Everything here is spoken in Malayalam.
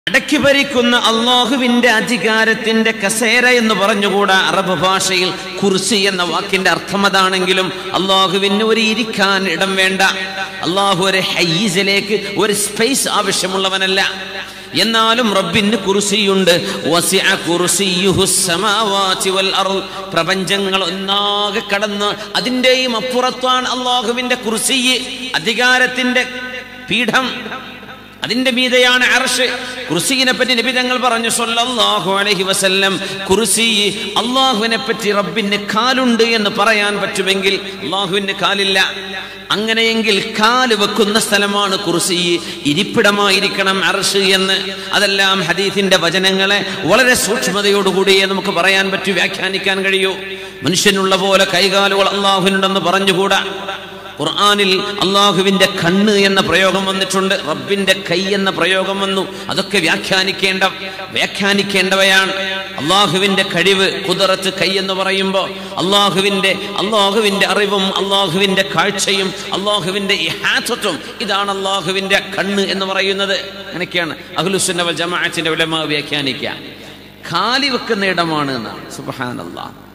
അടക്കി ഭരിക്കുന്ന അള്ളാഹുവിന്റെ അധികാരത്തിന്റെ കസേര എന്ന് പറഞ്ഞുകൂടാ അറബ് ഭാഷയിൽ കുർസി എന്ന വാക്കിന്റെ അർത്ഥം അതാണെങ്കിലും അള്ളാഹുവിന് ഒരു ഇരിക്കാൻ ഇടം വേണ്ട അള്ളാഹു ഒരു ഹയ്യിസിലേക്ക് ഒരു സ്പേസ് ആവശ്യമുള്ളവനല്ല എന്നാലും റബ്ബിന് കുർസിയുണ്ട് വസിഅ കുർസിയുഹു സ്സമാവാതി വൽ അർള്. പ്രപഞ്ചങ്ങൾ ഒന്നാകെ കടന്ന് അതിൻ്റെയും അപ്പുറത്താണ് അള്ളാഹുവിന്റെ കുർസി അധികാരത്തിന്റെ പീഠം അതിന്റെ മീതെയാണ് അർഷ് കുർസീനെ പറ്റി നബി തങ്ങൾ പറഞ്ഞു സല്ലല്ലാഹു അലൈഹി വസല്ലം കുർസി അള്ളാഹുവിനെ പറ്റി റബ്ബിന് കാലുണ്ട് എന്ന് പറയാൻ പറ്റുമെങ്കിൽ അള്ളാഹുവിന് കാലില്ല അങ്ങനെയെങ്കിൽ കാല് വെക്കുന്ന സ്ഥലമാണ് കുർസി ഇരിപ്പിടമായിരിക്കണം അർഷ് എന്ന് അതെല്ലാം ഹദീസിന്റെ വചനങ്ങളെ വളരെ സൂക്ഷ്മതയോടുകൂടിയേ നമുക്ക് പറയാൻ പറ്റൂ വ്യാഖ്യാനിക്കാൻ കഴിയൂ മനുഷ്യനുള്ള പോലെ കൈകാലുകൾ അള്ളാഹുവിനുണ്ടെന്ന് പറഞ്ഞുകൂടാ ഖുർആനിൽ അള്ളാഹുവിന്റെ കണ്ണ് എന്ന പ്രയോഗം വന്നിട്ടുണ്ട് റബ്ബിന്റെ കൈ എന്ന പ്രയോഗം വന്നു അതൊക്കെ വ്യാഖ്യാനിക്കേണ്ട വ്യാഖ്യാനിക്കേണ്ടവയാണ് അള്ളാഹുവിന്റെ കഴിവ് കുതിറത്ത് കൈ എന്ന് പറയുമ്പോൾ അള്ളാഹുവിന്റെ അള്ളാഹുവിന്റെ അറിവും അള്ളാഹുവിന്റെ കാഴ്ചയും അള്ളാഹുവിന്റെ ഇഹാത്വത്വം ഇതാണ് അള്ളാഹുവിന്റെ കണ്ണ് എന്ന് പറയുന്നത് അങ്ങനെയൊക്കെയാണ് അഹ്ലുസുന്ന വൽ ജമാഅത്തിന്റെ ഉലമ വ്യാഖ്യാനിക്കുക കാലി വെക്കുന്ന ഇടമാണ് എന്നാണ് സുബ്ഹാനല്ലാഹ്